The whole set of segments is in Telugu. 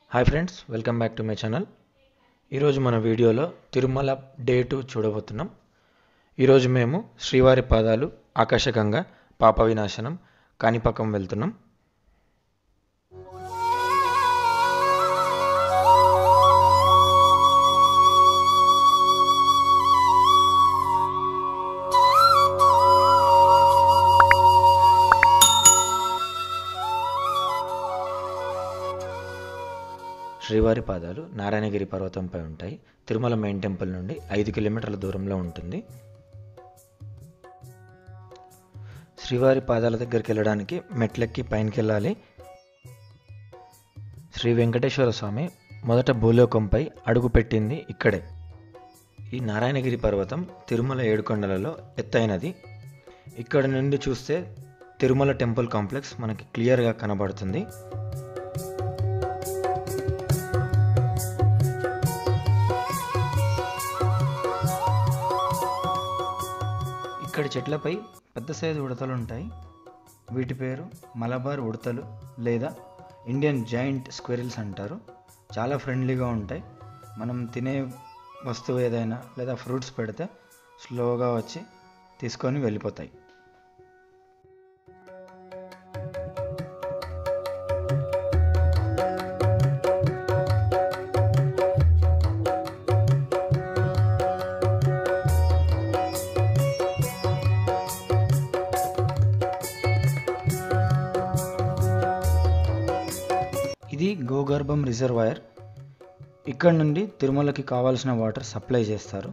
hi friends welcome back to my channel ఈరోజు మన వీడియోలో తిరుమల డే టూ చూడబోతున్నాం ఈరోజు మేము శ్రీవారి పాదాలు ఆకాశగంగా పాప వినాశనం కాణిపాకం వెళ్తున్నాం శ్రీవారి పాదాలు నారాయణగిరి పర్వతంపై ఉంటాయి తిరుమల మెయిన్ టెంపుల్ నుండి ఐదు కిలోమీటర్ల దూరంలో ఉంటుంది శ్రీవారి పాదాల దగ్గరికి వెళ్ళడానికి మెట్లెక్కి పైనకి వెళ్ళాలి శ్రీ వెంకటేశ్వర స్వామి మొదట భూలోకంపై అడుగుపెట్టింది ఇక్కడే ఈ నారాయణగిరి పర్వతం తిరుమల ఏడుకొండలలో ఎత్తైనది ఇక్కడ నుండి చూస్తే తిరుమల టెంపుల్ కాంప్లెక్స్ మనకి క్లియర్గా కనబడుతుంది ఇక్కడ చెట్లపై పెద్ద సైజు ఉడతలు ఉంటాయి వీటి పేరు మలబార్ ఉడతలు లేదా ఇండియన్ జాయింట్ స్క్వెరిల్స్ అంటారు చాలా ఫ్రెండ్లీగా ఉంటాయి మనం తినే వస్తువు ఏదైనా లేదా ఫ్రూట్స్ పెడితే స్లోగా వచ్చి తీసుకొని వెళ్ళిపోతాయి ఇది గోగర్భం రిజర్వాయర్ ఇక్కడ నుండి తిరుమలకి కావాల్సిన వాటర్ సప్లై చేస్తారు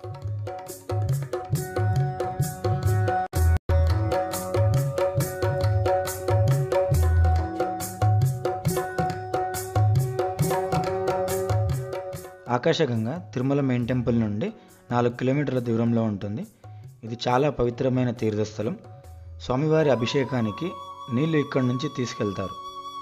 ఆకాశగంగా తిరుమల మెయిన్ టెంపుల్ నుండి నాలుగు కిలోమీటర్ల దూరంలో ఉంటుంది ఇది చాలా పవిత్రమైన తీర్థస్థలం స్వామివారి అభిషేకానికి నీళ్లు ఇక్కడి నుంచి తీసుకెళ్తారు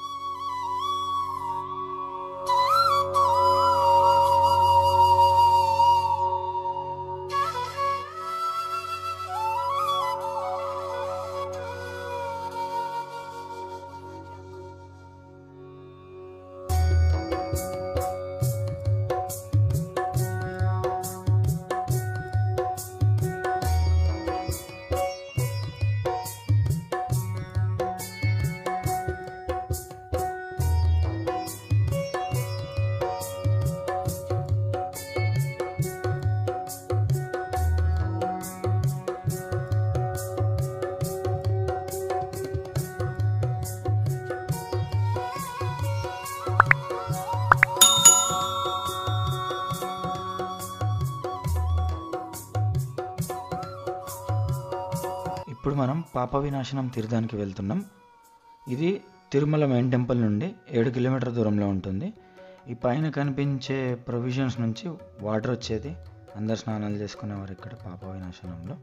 ఇప్పుడు మనం పాప వినాశనం తీర్థానికి వెళ్తున్నాం ఇది తిరుమల మెయిన్ టెంపుల్ నుండి ఏడు కిలోమీటర్ దూరంలో ఉంటుంది ఈ పైన కనిపించే ప్రొవిజన్స్ నుంచి వాటర్ వచ్చేది అందరు స్నానాలు చేసుకునేవారు ఇక్కడ పాప వినాశనంలో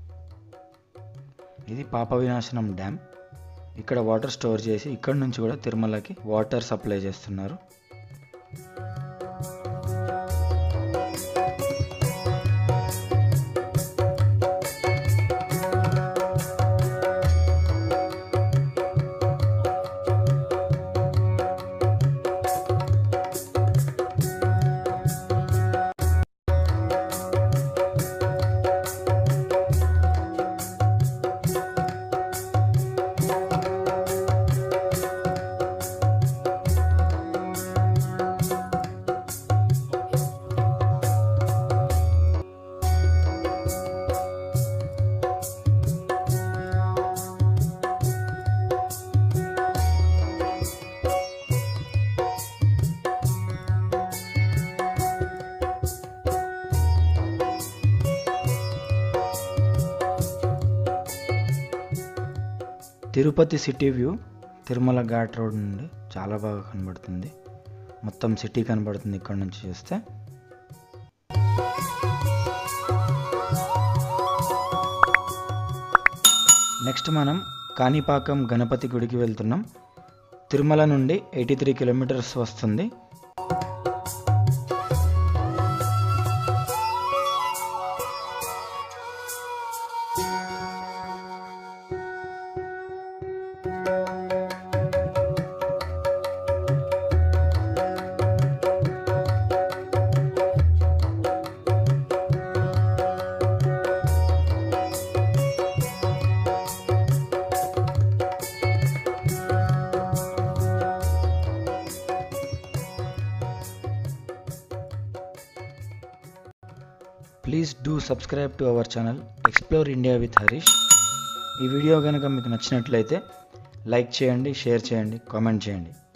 ఇది పాప వినాశనం డ్యామ్ ఇక్కడ వాటర్ స్టోర్ చేసి ఇక్కడ నుంచి కూడా తిరుమలకి వాటర్ సప్లై చేస్తున్నారు Tirupati city view Tirumala ghat road నుండి చాలా బాగా కనబడుతుంది మొత్తం సిటీ కనబడుతుంది ఇక్కడ నుంచి చూస్తే నెక్స్ట్ మనం కాణిపాకం గణపతి గుడికి వెళ్తున్నాం తిరుమల నుండి ఎయిటీ త్రీ కిలోమీటర్స్ వస్తుంది please do subscribe to our channel explore India with Harish ఈ వీడియో కనుక మీకు నచ్చినట్లయితే లైక్ చేయండి షేర్ చేయండి కామెంట్ చేయండి